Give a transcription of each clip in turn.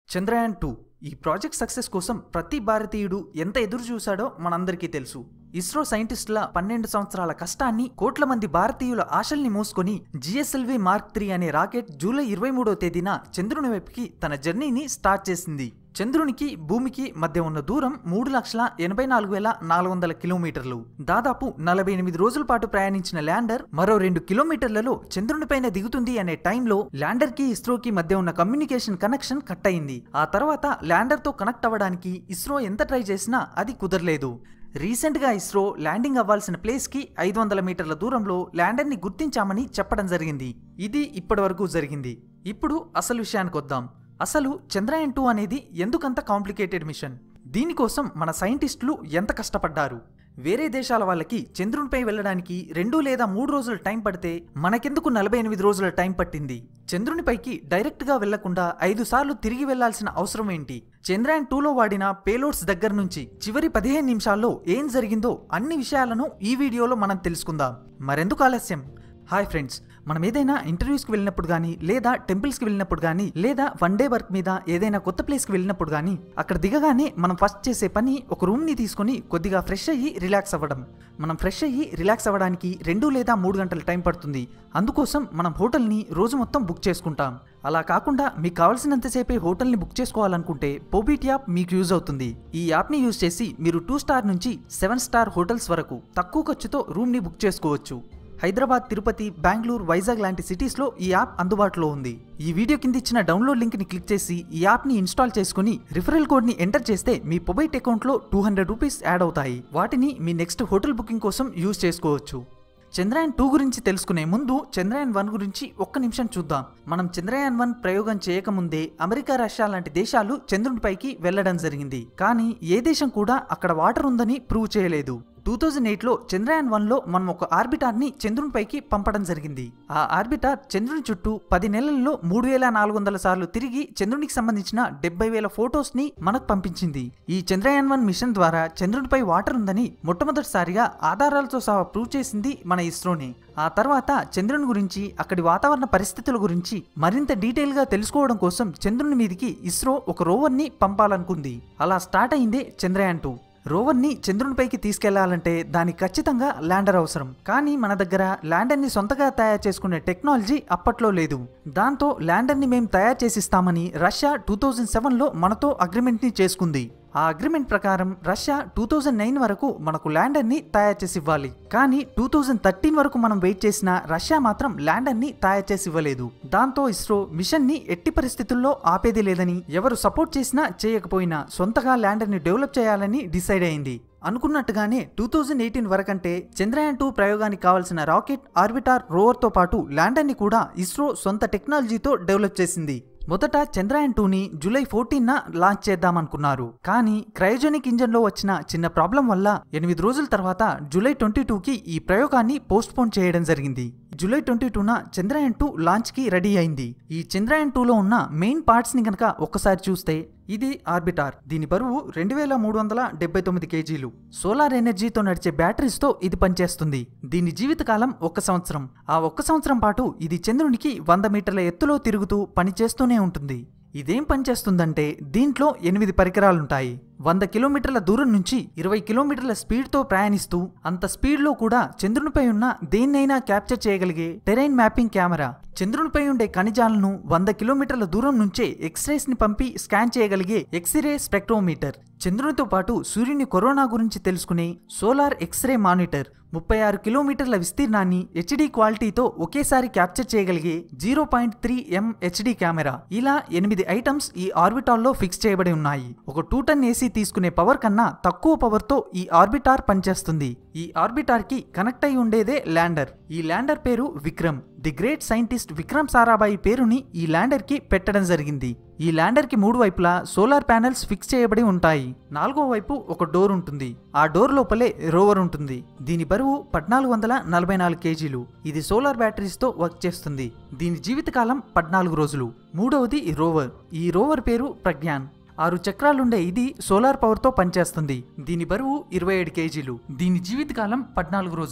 Chandrayaan two ఈ project success కోసం ప్రతి భారతీయుడు ఎంత ఎదురు చూశాడో మనందరికీ తెలుసు ఇస్రో సైంటిస్టుల పన్నెండు సంవత్సరాల కష్టాన్ని కోట్ల మంది భారతీయుల ఆశల్ని మోసుకొని జిఎస్ఎల్వి మార్క్ త్రీ అనే రాకెట్ జూలై ఇరవై మూడో తేదీన చంద్రుని వైపుకి తన జర్నీని స్టార్ట్ చేసింది చంద్రునికి భూమికి మధ్య ఉన్న దూరం మూడు లక్షల ఎనభై నాలుగు వేల నాలుగు వందల కిలోమీటర్లు దాదాపు నలభై ఎనిమిది రోజుల పాటు ప్రయాణించిన ల్యాండర్ మరో రెండు కిలోమీటర్లలో చంద్రునిపైన దిగుతుంది అనే టైంలో ల్యాండర్ కి ఇస్రోకి మధ్య ఉన్న కమ్యూనికేషన్ కనెక్షన్ కట్ అయింది ఆ తర్వాత ల్యాండర్ తో కనెక్ట్ అవ్వడానికి ఇస్రో ఎంత ట్రై చేసినా అది కుదరలేదు రీసెంట్గా ఇస్రో ల్యాండింగ్ అవ్వాల్సిన ప్లేస్కి ఐదు వందల మీటర్ల దూరంలో ల్యాండర్ని గుర్తించామని చెప్పడం జరిగింది ఇది ఇప్పటివరకు జరిగింది ఇప్పుడు అసలు విషయానికి వద్దాం అసలు చంద్రయాన్ టూ అనేది ఎందుకంత కాంప్లికేటెడ్ మిషన్ దీనికోసం మన సైంటిస్టులు ఎంత కష్టపడ్డారు వేరే దేశాల వాళ్ళకి చంద్రునిపై వెళ్ళడానికి రెండు లేదా మూడు రోజుల టైం పడితే మనకెందుకు నలభై ఎనిమిది రోజుల టైం పట్టింది చంద్రునిపైకి డైరెక్ట్గా వెళ్లకుండా ఐదు సార్లు తిరిగి వెళ్లాల్సిన అవసరం ఏంటి చంద్రయాన్ టూలో వాడిన పేలోడ్స్ దగ్గర నుంచి చివరి పదిహేను నిమిషాల్లో ఏం జరిగిందో అన్ని విషయాలను ఈ వీడియోలో మనం తెలుసుకుందాం మరెందుకు ఆలస్యం హాయ్ ఫ్రెండ్స్ మనం ఏదైనా ఇంటర్వ్యూస్కి వెళ్ళినప్పుడు కానీ లేదా టెంపుల్స్కి వెళ్ళినప్పుడు కానీ లేదా వన్ డే వర్క్ మీద ఏదైనా కొత్త ప్లేస్కి వెళ్ళినప్పుడు కానీ అక్కడ దిగగానే మనం ఫస్ట్ చేసే పని ఒక రూమ్ని తీసుకొని కొద్దిగా ఫ్రెష్ అయ్యి రిలాక్స్ అవ్వడం మనం ఫ్రెష్ అయ్యి రిలాక్స్ అవ్వడానికి రెండు లేదా మూడు గంటల టైం పడుతుంది అందుకోసం మనం హోటల్ని రోజు మొత్తం బుక్ చేసుకుంటాం అలా కాకుండా మీకు కావాల్సినంతసేపే హోటల్ని బుక్ చేసుకోవాలనుకుంటే పోబీట్ యాప్ మీకు యూజ్ అవుతుంది ఈ యాప్ని యూజ్ చేసి మీరు టూ స్టార్ నుంచి సెవెన్ స్టార్ హోటల్స్ వరకు తక్కువ ఖర్చుతో రూమ్ని బుక్ చేసుకోవచ్చు హైదరాబాద్ తిరుపతి బెంగళూరు వైజాగ్ లాంటి సిటీస్లో ఈ యాప్ అందుబాటులో ఉంది ఈ వీడియో కింద ఇచ్చిన డౌన్లోడ్ లింక్ని క్లిక్ చేసి ఈ యాప్ని ఇన్స్టాల్ చేసుకుని రిఫరల్ కోడ్ని ఎంటర్ చేస్తే మీ పొబైట్ అకౌంట్లో టూ హండ్రెడ్ రూపీస్ యాడ్ అవుతాయి వాటిని మీ నెక్స్ట్ హోటల్ బుకింగ్ కోసం యూజ్ చేసుకోవచ్చు చంద్రయాన్ టూ గురించి తెలుసుకునే ముందు చంద్రయాన్ వన్ గురించి ఒక్క నిమిషం చూద్దాం మనం చంద్రయాన్ వన్ ప్రయోగం చేయకముందే అమెరికా రష్యా లాంటి దేశాలు చంద్రునిపైకి వెళ్లడం జరిగింది కానీ ఏ దేశం కూడా అక్కడ వాటర్ ఉందని ప్రూవ్ చేయలేదు టూ థౌజండ్ ఎయిట్లో చంద్రయాన్ వన్లో మనం ఒక ఆర్బిటార్ని చంద్రునిపైకి పంపడం జరిగింది ఆ ఆర్బిటార్ చంద్రుని చుట్టూ పది నెలల్లో మూడు వేల నాలుగు వందల సార్లు తిరిగి చంద్రునికి సంబంధించిన డెబ్బై వేల ఫొటోస్ని మనకు పంపించింది ఈ చంద్రయాన్ వన్ మిషన్ ద్వారా చంద్రునిపై వాటర్ ఉందని మొట్టమొదటిసారిగా ఆధారాలతో సహా ప్రూవ్ చేసింది మన ఇస్రోనే ఆ తర్వాత చంద్రుని గురించి అక్కడి వాతావరణ పరిస్థితుల గురించి మరింత డీటెయిల్ గా తెలుసుకోవడం కోసం చంద్రుని మీదికి ఇస్రో ఒక రోవర్ని పంపాలనుకుంది అలా స్టార్ట్ అయిందే చంద్రయాన్ టూ రోవర్ని చంద్రునిపైకి తీసుకెళ్లాలంటే దానికి ఖచ్చితంగా ల్యాండర్ అవసరం కానీ మన దగ్గర ల్యాండర్ని సొంతగా తయారు చేసుకునే టెక్నాలజీ అప్పట్లో లేదు దాంతో ల్యాండర్ని మేము తయారు చేసిస్తామని రష్యా టూ థౌజండ్ సెవెన్లో మనతో అగ్రిమెంట్ని చేసుకుంది ఆ అగ్రిమెంట్ ప్రకారం రష్యా టూ థౌజండ్ నైన్ వరకు మనకు ల్యాండర్ని తయారు చేసి ఇవ్వాలి కానీ టూ థౌజండ్ థర్టీన్ వరకు మనం వెయిట్ చేసిన రష్యా మాత్రం ల్యాండర్ని తయారు చేసి ఇవ్వలేదు దాంతో ఇస్రో మిషన్ని ఎట్టి పరిస్థితుల్లో ఆపేది లేదని ఎవరు సపోర్ట్ చేసినా చేయకపోయినా సొంతగా ల్యాండర్ని డెవలప్ చేయాలని డిసైడ్ అయింది అనుకున్నట్టుగానే టూ థౌజండ్ ఎయిటీన్ వరకంటే చంద్రయాన్ టూ ప్రయోగానికి కావాల్సిన రాకెట్ ఆర్బిటార్ రోవర్తో పాటు ల్యాండర్ని కూడా ఇస్రో సొంత టెక్నాలజీతో డెవలప్ చేసింది మొదట చంద్రయాన్ టూని జూలై ఫోర్టీన్న లాంచ్ చేద్దామనుకున్నారు కానీ క్రయోజెనిక్ ఇంజన్లో వచ్చిన చిన్న ప్రాబ్లం వల్ల ఎనిమిది రోజుల తర్వాత జూలై ట్వంటీ టూకి ఈ ప్రయోగాన్ని పోస్ట్ పోన్ చేయడం జరిగింది జూలై ట్వంటీ టూన చంద్రయాన్ టూ లాంచ్కి రెడీ అయింది ఈ చంద్రయాన్ టూలో ఉన్న మెయిన్ పార్ట్స్ని కనుక ఒక్కసారి చూస్తే ఇది ఆర్బిటార్ దీని బరువు రెండు వేల మూడు వందల డెబ్బై తొమ్మిది కేజీలు సోలార్ ఎనర్జీతో నడిచే బ్యాటరీస్తో ఇది పనిచేస్తుంది దీని జీవితకాలం ఒక్క సంవత్సరం ఆ ఒక్క సంవత్సరం పాటు ఇది చంద్రునికి వంద మీటర్ల ఎత్తులో తిరుగుతూ పనిచేస్తూనే ఉంటుంది ఇదేం పనిచేస్తుందంటే దీంట్లో ఎనిమిది పరికరాలుంటాయి వంద కిలోమీటర్ల దూరం నుంచి ఇరవై కిలోమీటర్ల స్పీడ్తో ప్రయాణిస్తూ అంత స్పీడ్లో కూడా చంద్రునిపై ఉన్న దేన్నైనా క్యాప్చర్ చేయగలిగే టెరైన్ మ్యాపింగ్ కెమెరా చంద్రునిపై ఉండే ఖనిజాలను వంద కిలోమీటర్ల దూరం నుంచే ఎక్స్రేస్ ని పంపి స్కాన్ చేయగలిగే ఎక్స్రే స్పెక్ట్రోమీటర్ చంద్రునితో పాటు సూర్యుని కరోనా గురించి తెలుసుకునే సోలార్ ఎక్స్రే మానిటర్ ముప్పై ఆరు కిలోమీటర్ల విస్తీర్ణాన్ని హెచ్డి క్వాలిటీతో ఒకేసారి క్యాప్చర్ చేయగలిగే zero point three M HD camera ఇలా ఎనిమిది ఐటమ్స్ ఈ ఆర్బిటాల్లో ఫిక్స్ చేయబడి ఉన్నాయి ఒక టూ టన్ ఏసీ తీసుకునే పవర్ కన్నా తక్కువ పవర్తో ఈ ఆర్బిటార్ పనిచేస్తుంది ఈ ఆర్బిటార్ కి కనెక్ట్ అయి ఉండేదే ల్యాండర్ ఈ ల్యాండర్ పేరు Vikram the great scientist Vikram Sarabhai పేరుని ఈ ల్యాండర్ కి పెట్టడం జరిగింది ఈ ల్యాండర్ కి మూడు వైపులా సోలార్ ప్యానెల్స్ ఫిక్స్ చేయబడి ఉంటాయి నాలుగో వైపు ఒక డోర్ ఉంటుంది ఆ డోర్ లోపలే రోవర్ ఉంటుంది దీని బరువు పద్నాలుగు వందల నలభై నాలుగు కేజీలు ఇది సోలార్ బ్యాటరీస్ తో వర్క్ చేస్తుంది దీని జీవితకాలం పద్నాలుగు రోజులు మూడవది రోవర్ ఈ రోవర్ పేరు ప్రజ్ఞాన్ ఆరు చక్రాలుండే ఇది సోలార్ పవర్తో పనిచేస్తుంది దీని బరువు ఇరవై ఏడు కేజీలు దీని జీవితకాలం పద్నాలుగు రోజులు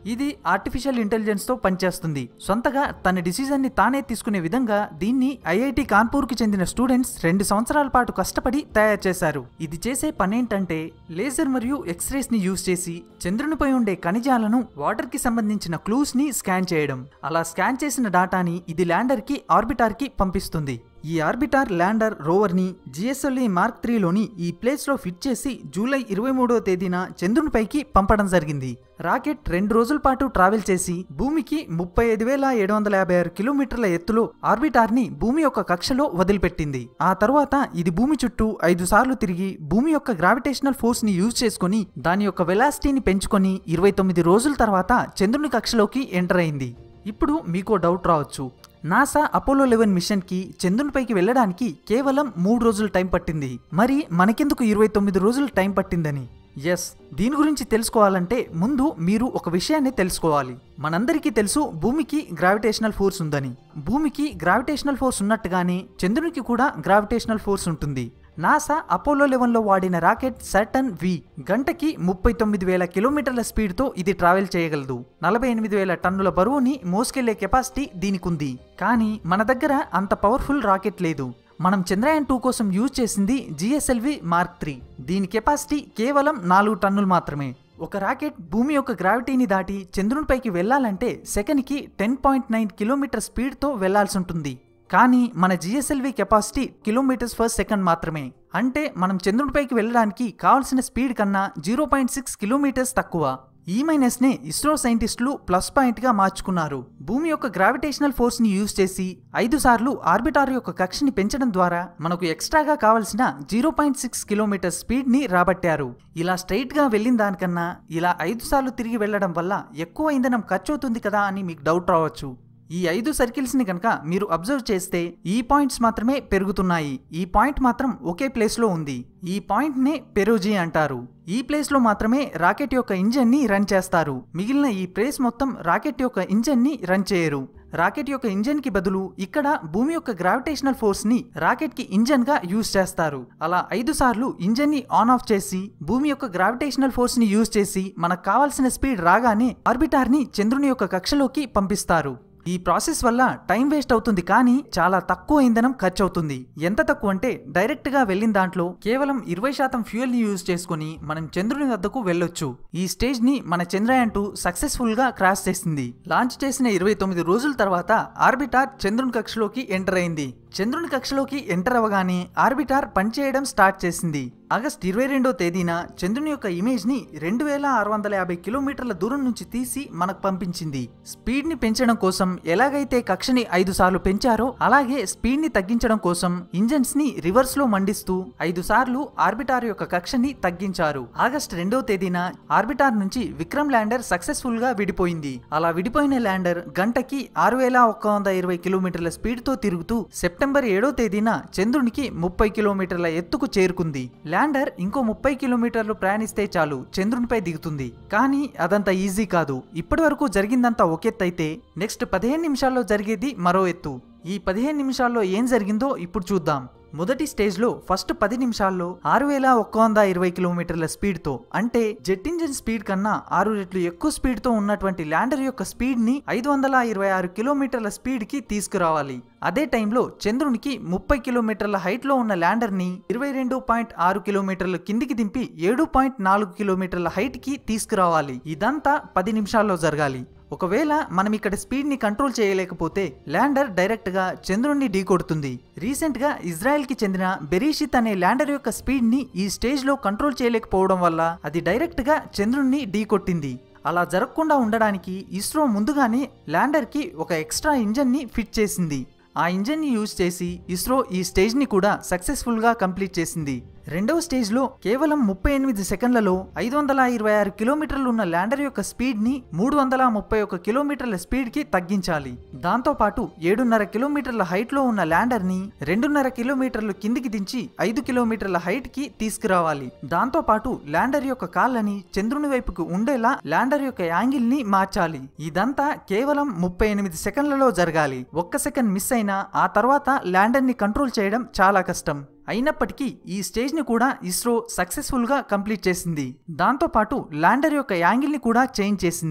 ఇది ఆర్టిఫిషియల్ ఇంటెలిజెన్స్ తో పనిచేస్తుంది సొంతగా తన డిసిజన్ ని తానే తీసుకునే విధంగా దీన్ని ఐఐటి కాన్పూర్ కి చెందిన స్టూడెంట్స్ రెండు సంవత్సరాల పాటు కష్టపడి తయారు చేశారు ఇది చేసే పనేంటంటే లేజర్ మరియు ఎక్స్రేస్ ని యూజ్ చేసి చంద్రునిపై ఉండే ఖనిజాలను వాటర్ కి సంబంధించిన క్లూస్ ని స్కాన్ చేయడం అలా స్కాన్ చేసిన డాటాని ఇది ల్యాండర్ కి ఆర్బిటార్ కి పంపిస్తుంది ఈ ఆర్బిటార్ ల్యాండర్ రోవర్ ని జిఎస్ఎల్ఈ మార్క్ త్రీలోని ఈ ప్లేస్ లో ఫిట్ చేసి జూలై ఇరవై మూడవ తేదీన చంద్రునిపైకి పంపడం జరిగింది రాకెట్ రెండు రోజుల పాటు ట్రావెల్ చేసి భూమికి ముప్పై ఐదు వేల ఏడు వందల యాభై ఆరు కిలోమీటర్ల ఎత్తులో ఆర్బిటార్ ని భూమి యొక్క కక్షలో వదిలిపెట్టింది ఆ తర్వాత ఇది భూమి చుట్టూ ఐదు సార్లు తిరిగి భూమి యొక్క గ్రావిటేషనల్ ఫోర్స్ ని యూజ్ చేసుకుని దాని యొక్క వెలాసిటీని పెంచుకొని ఇరవై తొమ్మిది రోజుల తర్వాత చంద్రుని కక్షలోకి ఎంటర్ అయింది ఇప్పుడు మీకో డౌట్ రావచ్చు నాసా అపోలో లెవెన్ మిషన్ కి చంద్రునిపైకి వెళ్ళడానికి కేవలం మూడు రోజులు టైం పట్టింది మరి మనకెందుకు ఇరవై తొమ్మిది రోజులు టైం పట్టిందని ఎస్ దీని గురించి తెలుసుకోవాలంటే ముందు మీరు ఒక విషయాన్ని తెలుసుకోవాలి మనందరికీ తెలుసు భూమికి గ్రావిటేషనల్ ఫోర్స్ ఉందని భూమికి గ్రావిటేషనల్ ఫోర్స్ ఉన్నట్టుగానే చంద్రునికి కూడా గ్రావిటేషనల్ ఫోర్స్ ఉంటుంది నాసా అపోలో లెవెన్లో వాడిన రాకెట్ సటన్ వి గంటకి ముప్పై తొమ్మిది వేల కిలోమీటర్ల స్పీడ్తో ఇది ట్రావెల్ చేయగలదు నలభై ఎనిమిది వేల టన్నుల బరువుని మోసుకెళ్లే కెపాసిటీ దీనికి ఉంది కానీ మన దగ్గర అంత పవర్ఫుల్ రాకెట్ లేదు మనం చంద్రయాన్ టూ కోసం యూజ్ చేసింది జిఎస్ఎల్వి మార్క్ త్రీ దీని కెపాసిటీ కేవలం నాలుగు టన్నులు మాత్రమే ఒక రాకెట్ భూమి యొక్క గ్రావిటీని దాటి చంద్రునిపైకి వెళ్లాలంటే సెకండ్కి టెన్ పాయింట్ నైన్ కిలోమీటర్ స్పీడ్తో వెళ్లాల్సి ఉంటుంది కానీ మన GSLV capacity kilometres per second మాత్రమే అంటే మనం చంద్రుడిపైకి వెళ్ళడానికి కావాల్సిన స్పీడ్ కన్నా జీరో పాయింట్ సిక్స్ కిలోమీటర్స్ తక్కువ ఈ మైనస్ నే ఇస్రో సైంటిస్టులు ప్లస్ పాయింట్ గా మార్చుకున్నారు భూమి యొక్క గ్రావిటేషనల్ ఫోర్స్ ని యూజ్ చేసి ఐదు సార్లు ఆర్బిటార్ యొక్క కక్షని పెంచడం ద్వారా మనకు ఎక్స్ట్రాగా కావలసిన zero point six kilometre speed ని రాబట్టారు ఇలా స్ట్రైట్ గా వెళ్ళిన దానికన్నా ఇలా ఐదు సార్లు తిరిగి వెళ్ళడం వల్ల ఎక్కువ ఇంధనం ఖర్చు అవుతుంది కదా అని మీకు డౌట్ రావచ్చు ఈ ఐదు సర్కిల్స్ ని కనుక మీరు అబ్జర్వ్ చేస్తే ఈ పాయింట్స్ మాత్రమే పెరుగుతున్నాయి ఈ పాయింట్ మాత్రం ఒకే ప్లేస్ లో ఉంది ఈ పాయింట్ నే పెరోజీ అంటారు ఈ ప్లేస్ లో మాత్రమే రాకెట్ యొక్క ఇంజన్ ని రన్ చేస్తారు మిగిలిన ఈ ప్లేస్ మొత్తం రాకెట్ యొక్క ఇంజన్ ని రన్ చేయరు రాకెట్ యొక్క ఇంజన్ కి బదులు ఇక్కడ భూమి యొక్క గ్రావిటేషనల్ ఫోర్స్ ని రాకెట్ కి ఇంజన్ గా యూజ్ చేస్తారు అలా ఐదు సార్లు ఇంజన్ ని ఆన్ ఆఫ్ చేసి భూమి యొక్క గ్రావిటేషనల్ ఫోర్స్ ని యూజ్ చేసి మనకు కావాల్సిన స్పీడ్ రాగానే ఆర్బిటార్ ని చంద్రుని యొక్క కక్షలోకి పంపిస్తారు ఈ ప్రాసెస్ వల్ల టైం వేస్ట్ అవుతుంది కానీ చాలా తక్కువ ఇంధనం ఖర్చు అవుతుంది ఎంత తక్కువ అంటే డైరెక్ట్ గా వెళ్ళిన దాంట్లో కేవలం ఇరవై శాతం ఫ్యూయల్ ని యూజ్ చేసుకుని మనం చంద్రుని వద్దకు వెళ్ళొచ్చు ఈ స్టేజ్ ని మన చంద్రయాన్ టూ సక్సెస్ఫుల్ గా క్రాష్ చేసింది లాంచ్ చేసిన ఇరవై తొమ్మిది రోజుల తర్వాత ఆర్బిటార్ చంద్రుని కక్షలోకి ఎంటర్ అయింది చంద్రుని కక్షలోకి ఎంటర్ అవ్వగానే ఆర్బిటార్ పనిచేయడం స్టార్ట్ చేసింది ఆగస్ట్ ఇరవై రెండో తేదీన చంద్రుని యొక్క ఇమేజ్ ని రెండు వేల ఆరు వందల యాభై కిలోమీటర్ల దూరం నుంచి తీసి మనకు పంపించింది స్పీడ్ ని పెంచడం కోసం ఎలాగైతే కక్షని ఐదు సార్లు పెంచారో అలాగే స్పీడ్ ని తగ్గించడం కోసం ఇంజన్స్ ని రివర్స్ లో మండిస్తూ ఐదు సార్లు ఆర్బిటార్ యొక్క కక్షని తగ్గించారు ఆగస్ట్ రెండో తేదీన ఆర్బిటార్ నుంచి విక్రమ్ ల్యాండర్ సక్సెస్ఫుల్ గా విడిపోయింది అలా విడిపోయిన ల్యాండర్ గంటకి ఆరు వేల ఒక్క వంద ఇరవై కిలోమీటర్ల స్పీడ్ తో తిరుగుతూ సెప్టెంబర్ ఏడో తేదీన చంద్రునికి ముప్పై కిలోమీటర్ల ఎత్తుకు చేరుకుంది ల్యాండర్ ఇంకో ముప్పై కిలోమీటర్లు ప్రయాణిస్తే చాలు చంద్రునిపై దిగుతుంది కానీ అదంత ఈజీ కాదు ఇప్పటి వరకు జరిగిందంతా ఒక ఎత్తు అయితే నెక్స్ట్ పదిహేను నిమిషాల్లో జరిగేది మరో ఎత్తు ఈ పదిహేను నిమిషాల్లో ఏం జరిగిందో ఇప్పుడు చూద్దాం మొదటి స్టేజ్లో ఫస్ట్ పది నిమిషాల్లో ఆరు వేల ఒక్క వంద ఇరవై కిలోమీటర్ల స్పీడ్తో అంటే జెట్ ఇంజిన్ స్పీడ్ కన్నా ఆరు రెట్లు ఎక్కువ స్పీడ్తో ఉన్నటువంటి ల్యాండర్ యొక్క స్పీడ్ని ఐదు వందల ఇరవై ఆరు కిలోమీటర్ల స్పీడ్కి తీసుకురావాలి అదే టైంలో చంద్రునికి ముప్పై కిలోమీటర్ల హైట్లో ఉన్న ల్యాండర్ని ఇరవై రెండు పాయింట్ ఆరు కిలోమీటర్ల కిందికి దింపి ఏడు పాయింట్ నాలుగు కిలోమీటర్ల హైట్కి తీసుకురావాలి ఇదంతా పది నిమిషాల్లో జరగాలి ఒకవేళ మనం ఇక్కడ స్పీడ్ ని కంట్రోల్ చేయలేకపోతే ల్యాండర్ డైరెక్ట్ గా చంద్రుణ్ణి ఢీకొడుతుంది రీసెంట్ గా ఇజ్రాయెల్ కి చెందిన బెరీషిత్ అనే ల్యాండర్ యొక్క స్పీడ్ ని ఈ స్టేజ్ లో కంట్రోల్ చేయలేకపోవడం వల్ల అది డైరెక్ట్ గా చంద్రుణ్ణి ఢీకొట్టింది అలా జరగకుండా ఉండడానికి ఇస్రో ముందుగానే ల్యాండర్ కి ఒక ఎక్స్ట్రా ఇంజన్ ని ఫిట్ చేసింది ఆ ఇంజన్ ని యూజ్ చేసి ఇస్రో ఈ స్టేజ్ ని కూడా సక్సెస్ఫుల్ గా కంప్లీట్ చేసింది రెండవ స్టేజ్ లో కేవలం ముప్పై ఎనిమిది సెకండ్లలో ఐదు వందల ఇరవై ఆరు కిలోమీటర్లు ఉన్న ల్యాండర్ యొక్క స్పీడ్ ని మూడు వందల ముప్పై ఒక కిలోమీటర్ల స్పీడ్ కి తగ్గించాలి దాంతో పాటు ఏడున్నర కిలోమీటర్ల హైట్ లో ఉన్న ల్యాండర్ ని రెండున్నర కిలోమీటర్లు కిందికి దించి ఐదు కిలోమీటర్ల హైట్ కి తీసుకురావాలి దాంతో పాటు ల్యాండర్ యొక్క కాళ్ళని చంద్రుని వైపుకు ఉండేలా ల్యాండర్ యొక్క యాంగిల్ ని మార్చాలి ఇదంతా కేవలం ముప్పై ఎనిమిది సెకండ్లలో జరగాలి ఒక్క సెకండ్ మిస్ అయినా ఆ తర్వాత ల్యాండర్ ని కంట్రోల్ చేయడం చాలా కష్టం అయినప్పటికీ ఈ స్టేజ్ ని కూడా ఇస్రో సక్సెస్ఫుల్ గా కంప్లీట్ చేసింది దాంతో పాటు ల్యాండర్ యొక్క యాంగిల్ ని కూడా చేంజ్ చేసింది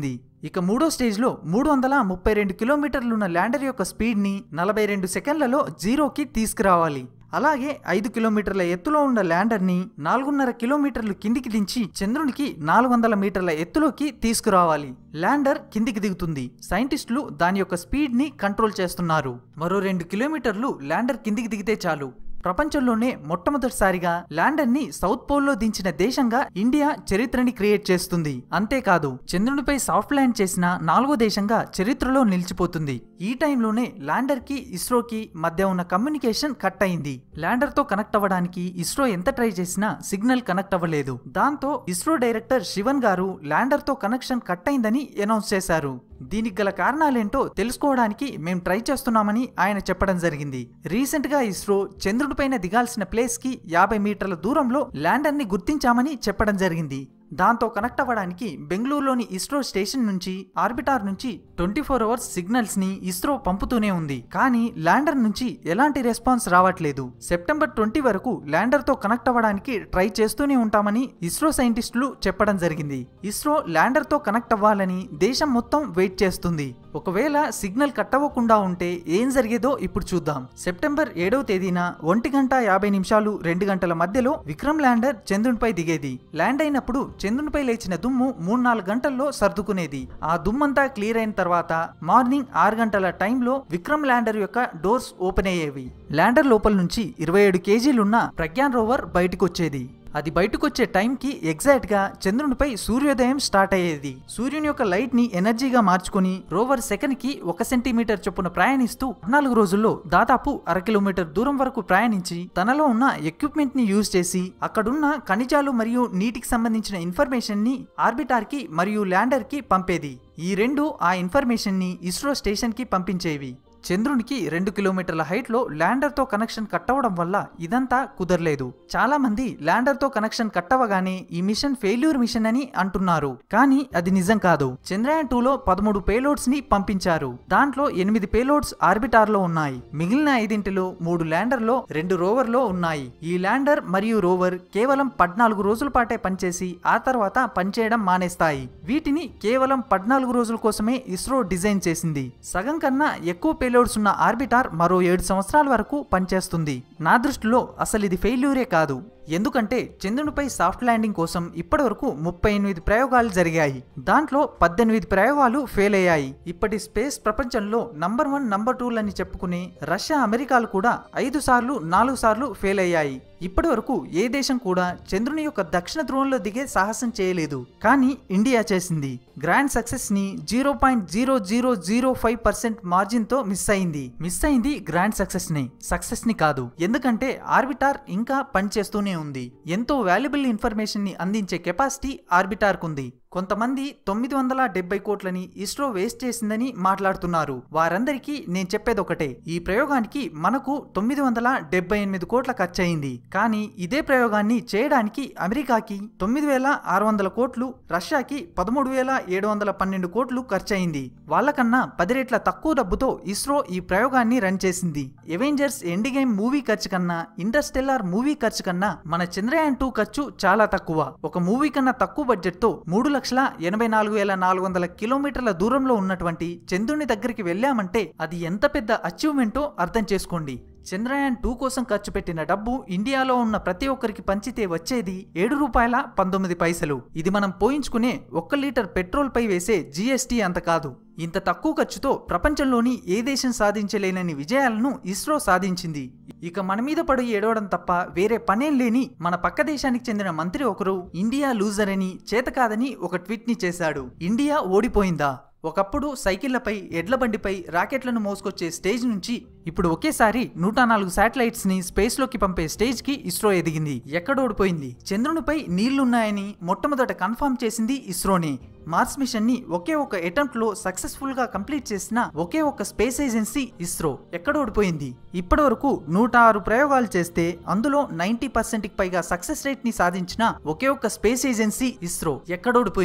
ఇక మూడో స్టేజ్లో మూడు వందల ముప్పై రెండు కిలోమీటర్లున్న ల్యాండర్ యొక్క స్పీడ్ని నలభై రెండు సెకండ్లలో జీరోకి తీసుకురావాలి అలాగే ఐదు కిలోమీటర్ల ఎత్తులో ఉన్న ల్యాండర్ని నాలుగున్నర కిలోమీటర్లు కిందికి దించి చంద్రునికి నాలుగు వందల మీటర్ల ఎత్తులోకి తీసుకురావాలి ల్యాండర్ కిందికి దిగుతుంది సైంటిస్టులు దాని యొక్క స్పీడ్ని కంట్రోల్ చేస్తున్నారు మరో రెండు కిలోమీటర్లు ల్యాండర్ కిందికి దిగితే చాలు ప్రపంచంలోనే మొట్టమొదటిసారిగా ల్యాండర్ ని సౌత్ పోల్లో దించిన దేశంగా ఇండియా చరిత్రని క్రియేట్ చేస్తుంది అంతేకాదు చంద్రునిపై సాఫ్ట్ ల్యాండ్ చేసిన నాలుగో దేశంగా చరిత్రలో నిలిచిపోతుంది ఈ టైంలోనే ల్యాండర్ కి ఇస్రోకి మధ్య ఉన్న కమ్యూనికేషన్ కట్ అయింది ల్యాండర్ తో కనెక్ట్ అవ్వడానికి ఇస్రో ఎంత ట్రై చేసినా సిగ్నల్ కనెక్ట్ అవ్వలేదు దాంతో ఇస్రో డైరెక్టర్ శివన్ గారు ల్యాండర్ తో కనెక్షన్ కట్ అయిందని అనౌన్స్ చేశారు దీనికి గల కారణాలేంటో తెలుసుకోవడానికి మేం ట్రై చేస్తున్నామని ఆయన చెప్పడం జరిగింది రీసెంట్ గా ఇస్రో చంద్రుడిపైన దిగాల్సిన ప్లేస్ కి యాభై మీటర్ల దూరంలో ల్యాండర్ ని గుర్తించామని చెప్పడం జరిగింది దాంతో కనెక్ట్ అవ్వడానికి బెంగళూరులోని ఇస్రో స్టేషన్ నుంచి ఆర్బిటార్ నుంచి ట్వంటీ ఫోర్ అవర్స్ సిగ్నల్స్ ని ఇస్రో పంపుతూనే ఉంది కానీ ల్యాండర్ నుంచి ఎలాంటి రెస్పాన్స్ రావట్లేదు సెప్టెంబర్ ట్వంటీ వరకు ల్యాండర్ తో కనెక్ట్ అవ్వడానికి ట్రై చేస్తూనే ఉంటామని ఇస్రో సైంటిస్టులు చెప్పడం జరిగింది ఇస్రో ల్యాండర్ తో కనెక్ట్ అవ్వాలని దేశం మొత్తం వెయిట్ చేస్తుంది ఒకవేళ సిగ్నల్ కట్ అవ్వకుండా ఉంటే ఏం జరిగేదో ఇప్పుడు చూద్దాం సెప్టెంబర్ ఏడవ తేదీన ఒంటి గంట యాభై నిమిషాలు రెండు గంటల మధ్యలో విక్రమ్ ల్యాండర్ చంద్రునిపై దిగేది ల్యాండ్ అయినప్పుడు చంద్రునిపై లేచిన దుమ్ము మూడు నాలుగు గంటల్లో సర్దుకునేది ఆ దుమ్మంతా క్లియర్ అయిన తర్వాత మార్నింగ్ ఆరు గంటల టైంలో విక్రమ్ ల్యాండర్ యొక్క డోర్స్ ఓపెన్ అయ్యేవి ల్యాండర్ లోపల నుంచి ఇరవై ఏడు కేజీలున్న ప్రజ్ఞాన్ రోవర్ బయటకు వచ్చేది అది బయటకొచ్చే టైంకి ఎగ్జాక్ట్ గా చంద్రునిపై సూర్యోదయం స్టార్ట్ అయ్యేది సూర్యుని యొక్క లైట్ ని ఎనర్జీగా మార్చుకుని రోవర్ సెకండ్ కి ఒక సెంటీమీటర్ చొప్పున ప్రయాణిస్తూ పద్నాలుగు రోజుల్లో దాదాపు అర కిలోమీటర్ దూరం వరకు ప్రయాణించి తనలో ఉన్న ఎక్విప్మెంట్ ని యూజ్ చేసి అక్కడున్న ఖనిజాలు మరియు నీటికి సంబంధించిన ఇన్ఫర్మేషన్ ని ఆర్బిటార్ కి మరియు ల్యాండర్ కి పంపేది ఈ రెండు ఆ ఇన్ఫర్మేషన్ ని ఇస్రో స్టేషన్ కి పంపించేవి చంద్రునికి రెండు కిలోమీటర్ల హైట్లో ల్యాండర్తో కనెక్షన్ కట్ అవ్వడం వల్ల ఇదంతా కుదరలేదు చాలా మంది ల్యాండర్తో కనెక్షన్ కట్ అవ్వగానే ఈ మిషన్ ఫెయిల్యూర్ మిషన్ అని అంటున్నారు కానీ అది నిజం కాదు చంద్రయాన్ టూలో పదమూడు పేలోడ్స్ ని పంపించారు దాంట్లో ఎనిమిది పేలోడ్స్ ఆర్బిటార్ లో ఉన్నాయి మిగిలిన ఐదింటిలో మూడు ల్యాండర్ లో రెండు రోవర్ లో ఉన్నాయి ఈ ల్యాండర్ మరియు రోవర్ కేవలం పద్నాలుగు రోజుల పాటే పనిచేసి ఆ తర్వాత పనిచేయడం మానేస్తాయి వీటిని కేవలం పద్నాలుగు రోజుల కోసమే ఇస్రో డిజైన్ చేసింది సగం కన్నా ఎక్కువ పేలోడ్స్ ఉన్న ఆర్బిటార్ మరో ఏడు సంవత్సరాల వరకు పనిచేస్తుంది నా దృష్టిలో అసలు ఇది ఫెయిల్యూరే కాదు ఎందుకంటే చంద్రునిపై సాఫ్ట్ ల్యాండింగ్ కోసం ఇప్పటివరకు ముప్పై ఎనిమిది ప్రయోగాలు జరిగాయి దాంట్లో పద్దెనిమిది ప్రయోగాలు ఫెయిల్ అయ్యాయి ఇప్పటి స్పేస్ ప్రపంచంలో నంబర్ వన్ నంబర్ టూ అని చెప్పుకునే రష్యా అమెరికాలు కూడా ఐదు సార్లు నాలుగు సార్లు ఫెయిల్ అయ్యాయి ఇప్పటి వరకు ఏ దేశం కూడా చంద్రుని యొక్క దక్షిణ ధ్రువంలో దిగే సాహసం చేయలేదు కానీ ఇండియా చేసింది గ్రాండ్ సక్సెస్ ని zero point zero zero zero five percent margin తో మిస్ అయింది మిస్ అయింది గ్రాండ్ సక్సెస్ ని సక్సెస్ ని కాదు ఎందుకంటే ఆర్బిటార్ ఇంకా పనిచేస్తూనే ఉంది ఎంతో వాల్యుబుల్ ఇన్ఫర్మేషన్ ని అందించే కెపాసిటీ ఆర్బిటార్ కుంది కొంతమంది తొమ్మిది వందల డెబ్బై కోట్లని ఇస్రో వేస్ట్ చేసిందని మాట్లాడుతున్నారు వారందరికీ నేను చెప్పేది ఒకటే ఈ ప్రయోగానికి మనకు తొమ్మిది వందల డెబ్బై ఎనిమిది కోట్ల ఖర్చయింది కానీ ఇదే ప్రయోగాన్ని చేయడానికి అమెరికాకి తొమ్మిది వేల ఆరు వందల కోట్లు రష్యాకి పదమూడు వేల ఏడు వందల పన్నెండు కోట్లు ఖర్చయింది వాళ్ళకన్నా పది రెట్ల తక్కువ డబ్బుతో ఇస్రో ఈ ప్రయోగాన్ని రన్ చేసింది ఎవెంజర్స్ ఎండ్ గేమ్ మూవీ ఖర్చు కన్నా ఇంటర్స్టెల్లార్ మూవీ ఖర్చు కన్నా మన చంద్రయాన్ టూ ఖర్చు చాలా తక్కువ ఒక మూవీ కన్నా తక్కువ బడ్జెట్ తో మూడు లక్షల ఎనభై నాలుగు వేల నాలుగు వందల కిలోమీటర్ల దూరంలో ఉన్నటువంటి చంద్రుని దగ్గరికి వెళ్ళామంటే అది ఎంత పెద్ద అచీవ్మెంటో అర్థం చేసుకోండి చంద్రయాన్ టూ కోసం ఖర్చు పెట్టిన డబ్బు ఇండియాలో ఉన్న ప్రతి ఒక్కరికి పంచితే వచ్చేది ఏడు రూపాయల పంతొమ్మిది పైసలు ఇది మనం పోయించుకునే ఒక్క లీటర్ పెట్రోల్ పై వేసే జీఎస్టీ అంత కాదు ఇంత తక్కువ ఖర్చుతో ప్రపంచంలోని ఏ దేశం సాధించలేనని విజయాలను ఇస్రో సాధించింది ఇక మన మీద పడి ఏడవడం తప్ప వేరే పనేం లేని మన పక్క దేశానికి చెందిన మంత్రి ఒకరు ఇండియా లూజర్ అని చేత కాదని ఒక ట్వీట్ ని చేశాడు ఇండియా ఓడిపోయిందా ఒకప్పుడు సైకిళ్లపై ఎడ్ల బండిపై రాకెట్లను మోసుకొచ్చే స్టేజ్ నుంచి ఇప్పుడు ఒకేసారి నూట నాలుగు శాటిలైట్స్ ని స్పేస్ లోకి పంపే స్టేజ్ కి ఇస్రో ఎదిగింది ఎక్కడ ఓడిపోయింది చంద్రునిపై నీళ్లున్నాయని మొట్టమొదట కన్ఫర్మ్ చేసింది ఇస్రోనే మార్స్ మిషన్ ని ఒకే ఒక అటెంప్ట్ లో సక్సెస్ఫుల్ గా కంప్లీట్ చేసిన ఒకే ఒక స్పేస్ ఏజెన్సీ ఇస్రో ఎక్కడ ఓడిపోయింది ఇప్పటి వరకు నూట ఆరు ప్రయోగాలు చేస్తే అందులో నైన్టీ పర్సెంట్ కి పైగా సక్సెస్ రేట్ ని సాధించిన ఒకే ఒక్క స్పేస్ ఏజెన్సీ ఇస్రో ఎక్కడ ఓడిపోయింది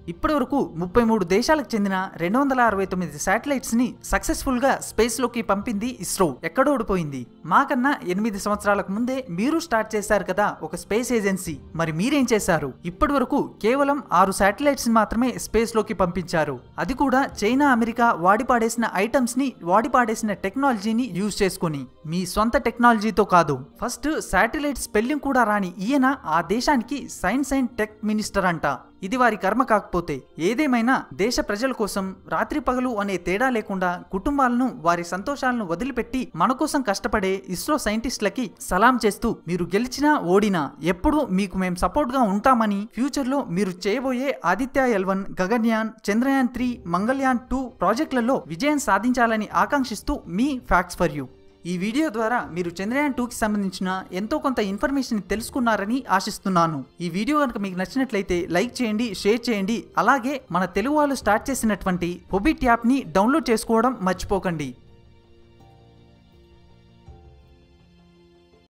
ఇప్పటి వరకు ముప్పై మూడు దేశాలకు చెందిన రెండు వందల అరవై తొమ్మిది శాటిలైట్స్ ని సక్సెస్ఫుల్ గా స్పేస్ లోకి పంపింది ఇస్రో ఎక్కడ ఓడిపోయింది మాకన్నా ఎనిమిది సంవత్సరాలకు ముందే మీరు స్టార్ట్ చేశారు కదా ఒక స్పేస్ ఏజెన్సీ మరి మీరేం చేశారు ఇప్పటి వరకు కేవలం ఆరు శాటిలైట్స్ మాత్రమే స్పేస్ లోకి పంపించారు అది కూడా చైనా అమెరికా వాడి పాడేసిన ఐటమ్స్ ని వాడి పాడేసిన టెక్నాలజీని యూజ్ చేసుకుని మీ సొంత టెక్నాలజీతో కాదు ఫస్ట్ శాటిలైట్ స్పెల్లింగ్ కూడా రాని ఈయన ఆ దేశానికి సైన్స్ అండ్ టెక్ మినిస్టర్ అంట ఇది వారి కర్మ కాకపోతే ఏదేమైనా దేశ ప్రజల కోసం రాత్రి పగలు అనే తేడా లేకుండా కుటుంబాలను వారి సంతోషాలను వదిలిపెట్టి మన కోసం కష్టపడే ఇస్రో సైంటిస్టులకి సలాం చేస్తూ మీరు గెలిచినా ఓడినా ఎప్పుడూ మీకు మేము సపోర్ట్ గా ఉంటామని ఫ్యూచర్ లో మీరు చేయబోయే Aditya L one Gaganyaan Chandrayaan three Mangalyaan two ప్రాజెక్టులలో విజయం సాధించాలని ఆకాంక్షిస్తూ మీ ఫ్యాక్ట్స్ ఫర్ యూ ఈ వీడియో ద్వారా మీరు చంద్రయాన్ టూకి సంబంధించిన ఎంతో కొంత ఇన్ఫర్మేషన్ తెలుసుకున్నారని ఆశిస్తున్నాను ఈ వీడియో కనుక మీకు నచ్చినట్లయితే లైక్ చేయండి షేర్ చేయండి అలాగే మన తెలుగు వాళ్ళు స్టార్ట్ చేసినటువంటి హొబిట్ యాప్ని డౌన్లోడ్ చేసుకోవడం మర్చిపోకండి